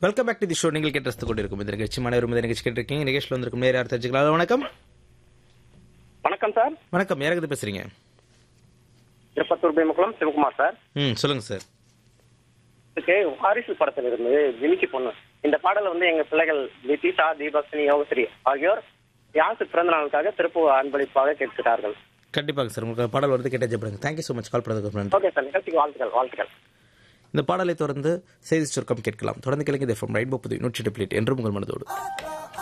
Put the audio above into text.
welcome back to the show நீங்கள் கேட்டு கொண்டிருக்கும் இந்த நிகழ்ச்சி மனைவர் இந்த நிகழ்ச்சி கேட்டிருக்கீங்க நிகழ்ச்சியில் வந்திருக்கும் நேரம் யார் தெரிஞ்சுக்கலாம் வணக்கம் வணக்கம் சார் வணக்கம் யாருக்கு பேசுறீங்க திருப்பத்தூர் பீமக்குளம் சிவகுமார் சார் ம் சொல்லுங்க சார் இதுக்கு வாரிசு படத்தில் இருந்து ஜிமிக்கி பொண்ணு இந்த பாடல் வந்து எங்க பிள்ளைகள் நிதிஷா தீபஸ்னி யோகஸ்ரீ ஆகியோர் யாருக்கு பிறந்த நாளுக்காக திருப்பூர் அன்பளிப்பாக கேட்கிறார்கள் கண்டிப்பாங்க சார் உங்களுக்கு பாடல் வருது கேட்ட ஜெப்படுங்க தேங்க்யூ ஸோ மச் கால் பண்ணதுக்கு நன்றி ஓகே சார் நிகழ்ச்சிக்கு வாழ்த்துக்கள் வாழ்த்துக்கள் இந்த பாடலை தொடர்ந்து செய்தி சுருக்கம் கேட்கலாம் தொடர்ந்து கிழங்கு எஃப்எம் ரைட் புது நூற்றி டெப்ளிட் என்றும் உங்கள் மனதோடு